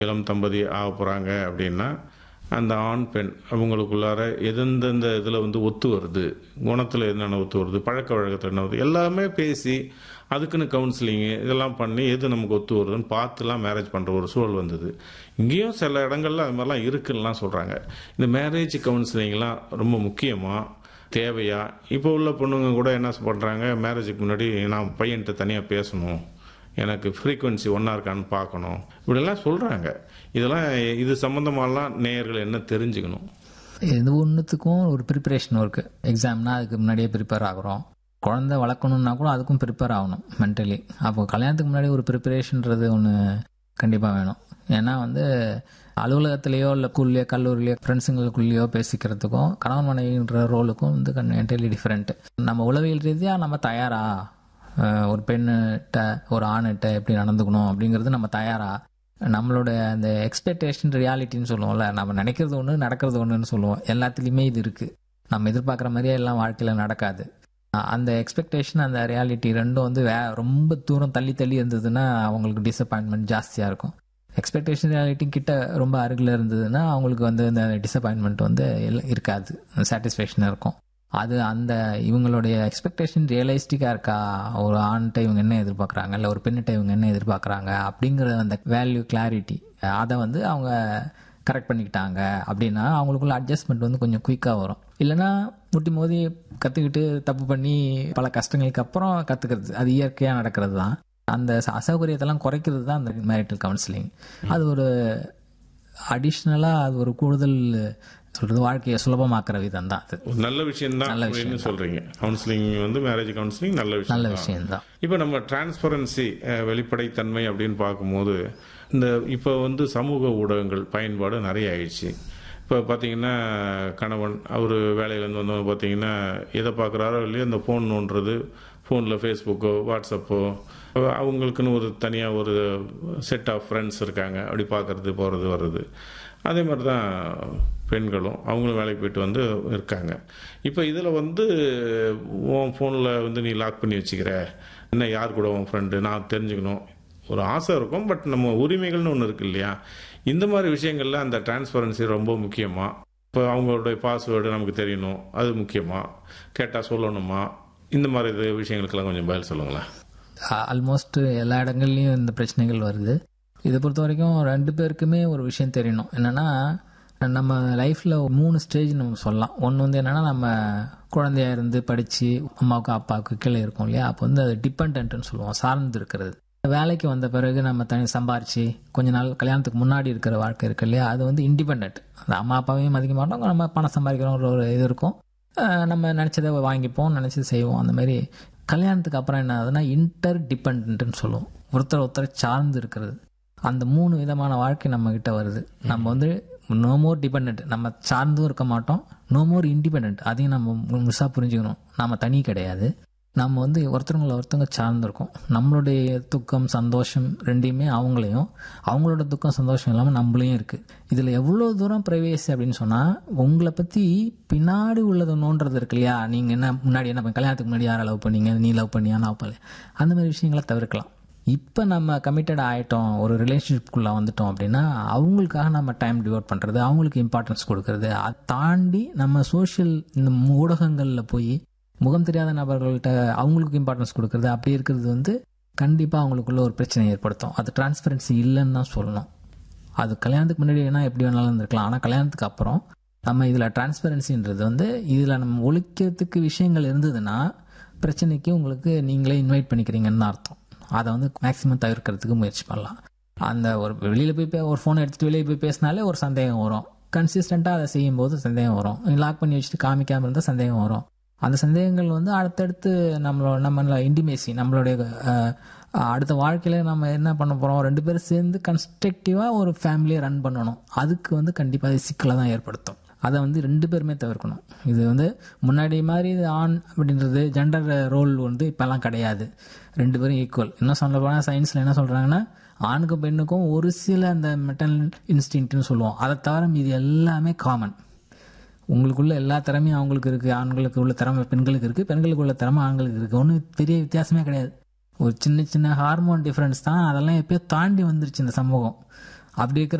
இளம் தம்பதி ஆக போகிறாங்க அப்படின்னா அந்த ஆண் பெண் அவங்களுக்குள்ளார எந்தெந்த இதில் வந்து ஒத்து வருது குணத்தில் என்னென்ன ஒத்து வருது பழக்க வழக்கத்தில் என்ன வருது எல்லாமே பேசி அதுக்குன்னு கவுன்சிலிங்கு இதெல்லாம் பண்ணி எது நமக்கு ஒத்து வருதுன்னு பார்த்துலாம் மேரேஜ் பண்ணுற ஒரு சூழல் வந்தது இங்கேயும் சில இடங்கள்ல அது மாதிரிலாம் இருக்குன்னுலாம் சொல்கிறாங்க இந்த மேரேஜ் கவுன்சிலிங்லாம் ரொம்ப முக்கியமாக தேவையா இப்போ உள்ள பொண்ணுங்க கூட என்ன பண்ணுறாங்க மேரேஜுக்கு முன்னாடி நான் பையன்கிட்ட தனியாக பேசணும் எனக்கு ஃப்ரீக்குவென்சி ஒன்றா இருக்கான்னு பார்க்கணும் இப்படிலாம் சொல்கிறாங்க இதெல்லாம் இது சம்மந்தமாலாம் நேயர்கள் என்ன தெரிஞ்சுக்கணும் இது ஒன்றுத்துக்கும் ஒரு ப்ரிப்பரேஷன் இருக்குது எக்ஸாம்னா அதுக்கு முன்னாடியே ப்ரிப்பேர் ஆகுறோம் குழந்தை வளர்க்கணுன்னா கூட அதுக்கும் ப்ரிப்பேர் ஆகணும் மென்டலி அப்போ கல்யாணத்துக்கு முன்னாடி ஒரு ப்ரிப்பரேஷன்றது ஒன்று கண்டிப்பாக வேணும் ஏன்னா வந்து அலுவலகத்திலேயோ இல்லை ஸ்கூல்லையோ கல்லூரிலையோ ஃப்ரெண்ட்ஸுங்களுக்குள்ளேயோ பேசிக்கிறதுக்கும் கணவன் மனைவின்ற ரோலுக்கும் வந்து என்டையர்லி டிஃப்ரெண்ட் நம்ம உளவியல் ரீதியாக நம்ம தயாரா அஹ் ஒரு பெண்ணிட்ட ஒரு ஆணிட்ட எப்படி நடந்துக்கணும் அப்படிங்கிறது நம்ம தயாரா நம்மளோட அந்த எக்ஸ்பெக்டேஷன் ரியாலிட்டின்னு சொல்லுவோம்ல நம்ம நினைக்கிறது ஒன்று நடக்கிறது ஒன்றுன்னு சொல்லுவோம் எல்லாத்துலேயுமே இது இருக்குது நம்ம எதிர்பார்க்குற மாதிரியே எல்லாம் வாழ்க்கையில் நடக்காது அஹ் அந்த எக்ஸ்பெக்டேஷன் அந்த ரியாலிட்டி ரெண்டும் வந்து வே ரொம்ப தூரம் தள்ளி தள்ளி இருந்ததுன்னா அவங்களுக்கு டிசப்பாயின்மெண்ட் ஜாஸ்தியாக இருக்கும் எக்ஸ்பெக்டேஷன் ரியாலிட்டி கிட்ட ரொம்ப அருகில் இருந்ததுன்னா அவங்களுக்கு வந்து இந்த டிசப்பாயின்மெண்ட் வந்து இல்ல- இருக்காது சாட்டிஸ்ஃபேக்ஷன் இருக்கும் அது அந்த இவங்களுடைய எக்ஸ்பெக்டேஷன் ரியலிஸ்டிக்காக இருக்கா ஒரு ஆண்கிட்ட இவங்க என்ன எதிர்பார்க்குறாங்க இல்லை ஒரு பெண்ணிட்ட இவங்க என்ன எதிர்பார்க்குறாங்க அப்படிங்கிற அந்த வேல்யூ கிளாரிட்டி அதை வந்து அவங்க கரெக்ட் பண்ணிக்கிட்டாங்க அப்படின்னா அவங்களுக்குள்ள அட்ஜஸ்ட்மெண்ட் வந்து கொஞ்சம் குயிக்காக வரும் இல்லைன்னா முட்டி மோதி கற்றுக்கிட்டு தப்பு பண்ணி பல கஷ்டங்களுக்கு அப்புறம் கற்றுக்கிறது அது இயற்கையாக நடக்கிறது தான் அந்த ச- அசௌகரியத்தெல்லாம் குறைக்கிறது தான் அந்த மேரிட்டல் கவுன்சிலிங் அது ஒரு அடிஷ்னலாக அது ஒரு கூடுதல் சொல்கிறது வாழ்க்கையை சுலபமாக்குற விதம் தான் அது ஒரு நல்ல விஷயம் தான் நல்ல அப்படின்னு சொல்றீங்க கவுன்சிலிங் வந்து மேரேஜ் கவுன்சிலிங் நல்ல விஷயம் நல்ல தான். விஷயம்தான் இப்போ நம்ம டிரான்ஸ்பரன்சி வெளிப்படைத்தன்மை அப்படின்னு பார்க்கும்போது இந்த இப்போ வந்து சமூக ஊடகங்கள் பயன்பாடு நிறைய ஆயிடுச்சு இப்போ பார்த்தீங்கன்னா கணவன் அவர் வேலையிலேருந்து வந்தவங்க பார்த்தீங்கன்னா எதை பார்க்குறாரோ இல்லையோ அந்த ஃபோன் நோண்டுறது ஃபோனில் ஃபேஸ்புக்கோ வாட்ஸ்அப்போ அவங்களுக்குன்னு ஒரு தனியாக ஒரு செட் ஆஃப் ஃப்ரெண்ட்ஸ் இருக்காங்க அப்படி பார்க்கறது போகிறது வர்றது அதே மாதிரி தான் பெண்களும் அவங்களும் வேலைக்கு போயிட்டு வந்து இருக்காங்க இப்போ இதில் வந்து உன் ஃபோனில் வந்து நீ லாக் பண்ணி வச்சுக்கிற என்ன யார் கூட உன் ஃப்ரெண்டு நான் தெரிஞ்சுக்கணும் ஒரு ஆசை இருக்கும் பட் நம்ம உரிமைகள்னு ஒன்று இருக்கு இல்லையா இந்த மாதிரி விஷயங்கள்ல அந்த டிரான்ஸ்பரன்சி ரொம்ப முக்கியமா இப்போ அவங்களுடைய பாஸ்வேர்டு நமக்கு தெரியணும் அது முக்கியமா கேட்டால் சொல்லணுமா இந்த மாதிரி இது விஷயங்களுக்கெல்லாம் கொஞ்சம் பதில் சொல்லுங்களேன் ஆல்மோஸ்ட் எல்லா இடங்கள்லையும் இந்த பிரச்சனைகள் வருது இதை பொறுத்த வரைக்கும் ரெண்டு பேருக்குமே ஒரு விஷயம் தெரியணும் என்னன்னா நம்ம லைஃப்பில் மூணு ஸ்டேஜ் நம்ம சொல்லலாம் ஒன்று வந்து என்னன்னா நம்ம குழந்தையா இருந்து படித்து அம்மாவுக்கு அப்பாவுக்கு கீழே இருக்கோம் இல்லையா அப்போ வந்து அது டிபெண்ட்னு சொல்லுவோம் சார்ந்து இருக்கிறது வேலைக்கு வந்த பிறகு நம்ம தனி சம்பாரிச்சு கொஞ்ச நாள் கல்யாணத்துக்கு முன்னாடி இருக்கிற வாழ்க்கை இருக்கு இல்லையா அது வந்து இண்டிபெண்ட் அந்த அம்மா அப்பாவையும் மதிக்க மாட்டோம் நம்ம பணம் சம்பாதிக்கிறோம் ஒரு இது இருக்கும் அஹ் நம்ம நினச்சதை வாங்கிப்போம் நினச்சது செய்வோம் அந்த மாதிரி கல்யாணத்துக்கு அப்புறம் என்ன ஆகுதுன்னா இன்டர் டிபெண்ட்னு சொல்லுவோம் ஒருத்தர் ஒருத்தர் சார்ந்து இருக்கிறது அந்த மூணு விதமான வாழ்க்கை நம்ம கிட்ட வருது நம்ம வந்து நோ மோர் டிபெண்ட் நம்ம சார்ந்தும் இருக்க மாட்டோம் நோ மோர் இண்டிபெண்ட் அதையும் நம்ம முழுசாக புரிஞ்சுக்கணும் நம்ம தனி கிடையாது நம்ம வந்து ஒருத்தவங்களை ஒருத்தவங்க சார்ந்திருக்கோம் நம்மளுடைய துக்கம் சந்தோஷம் ரெண்டையுமே அவங்களையும் அவங்களோட துக்கம் சந்தோஷம் இல்லாமல் நம்மளையும் இருக்குது இதில் எவ்வளோ தூரம் ப்ரைவேசி அப்படின்னு சொன்னால் உங்களை பற்றி பின்னாடி உள்ளதை நோண்டுறது இருக்கு இல்லையா நீங்கள் என்ன முன்னாடி என்ன பண்ண- கல்யாணத்துக்கு முன்னாடி யாரை லவ் பண்ணீங்க நீ லவ் பண்ணியா நான் பண்ணல அந்த மாதிரி விஷயங்களை தவிர்க்கலாம் இப்போ நம்ம கமிட்டட் ஆகிட்டோம் ஒரு ரிலேஷன்ஷிப்குள்ளே வந்துட்டோம் அப்படின்னா அவங்களுக்காக நம்ம டைம் டிவோட் பண்ணுறது அவங்களுக்கு இம்பார்ட்டன்ஸ் கொடுக்கறது அதை தாண்டி நம்ம சோஷியல் இந்த ஊடகங்களில் போய் முகம் தெரியாத நபர்கள்ட்ட அவங்களுக்கு இம்பார்ட்டன்ஸ் கொடுக்கறது அப்படி இருக்கிறது வந்து கண்டிப்பாக அவங்களுக்குள்ள ஒரு பிரச்சனை ஏற்படுத்தும் அது டிரான்ஸ்பரன்சி இல்லைன்னு தான் சொல்லணும் அது கல்யாணத்துக்கு முன்னாடி வேணால் எப்படி வேணாலும் இருந்திருக்கலாம் ஆனால் கல்யாணத்துக்கு அப்புறம் நம்ம இதில் டிரான்ஸ்பரன்சின்றது வந்து இதில் நம்ம ஒழிக்கிறதுக்கு விஷயங்கள் இருந்ததுன்னா பிரச்சனைக்கு உங்களுக்கு நீங்களே இன்வைட் பண்ணிக்கிறீங்கன்னு தான் அர்த்தம் அதை வந்து மேக்ஸிமம் தவிர்க்கிறதுக்கு முயற்சி பண்ணலாம் அந்த ஒரு வெளியில் போய் பே- ஒரு ஃபோன் எடுத்துகிட்டு வெளியே போய் பேசினாலே ஒரு சந்தேகம் வரும் கன்சிஸ்டண்ட்டாக அதை செய்யும்போது சந்தேகம் வரும் லாக் பண்ணி வச்சுட்டு காமிக்காமல் இருந்தால் சந்தேகம் வரும் அந்த சந்தேகங்கள் வந்து அடுத்தடுத்து நம்மளோட நம்ம இன்டிமேசி நம்மளுடைய அஹ், அடுத்த வாழ்க்கையில் நம்ம என்ன பண்ண போகிறோம் ரெண்டு பேரும் சேர்ந்து கன்ஸ்ட்ரக்டிவாக ஒரு ஃபேமிலியை ரன் பண்ணணும் அதுக்கு வந்து கண்டிப்பாக அது சிக்கலை தான் ஏற்படுத்தும் அதை வந்து ரெண்டு பேருமே தவிர்க்கணும் இது வந்து முன்னாடி மாதிரி இது ஆண் அப்படின்றது ஜெண்டர் ரோல் வந்து இப்போல்லாம் கிடையாது ரெண்டு பேரும் ஈக்குவல் இன்னும் சொல்ல போனால் சயின்ஸில் என்ன சொல்கிறாங்கன்னா ஆணுக்கும் பெண்ணுக்கும் ஒரு சில அந்த மெட்டல் இன்ஸ்டிங்க்ட்னு சொல்லுவோம் அதை தவிர இது எல்லாமே காமன் உங்களுக்குள்ள எல்லா திறமையும் அவங்களுக்கு இருக்குது ஆண்களுக்கு உள்ள திறமை பெண்களுக்கு இருக்குது பெண்களுக்கு உள்ள திறமை ஆண்களுக்கு இருக்குது ஒன்றும் பெரிய வித்தியாசமே கிடையாது ஒரு சின்ன சின்ன ஹார்மோன் டிஃப்ரென்ஸ் தான் அதெல்லாம் எப்பயோ தாண்டி வந்துருச்சு இந்த சமூகம் அப்படி இருக்கிற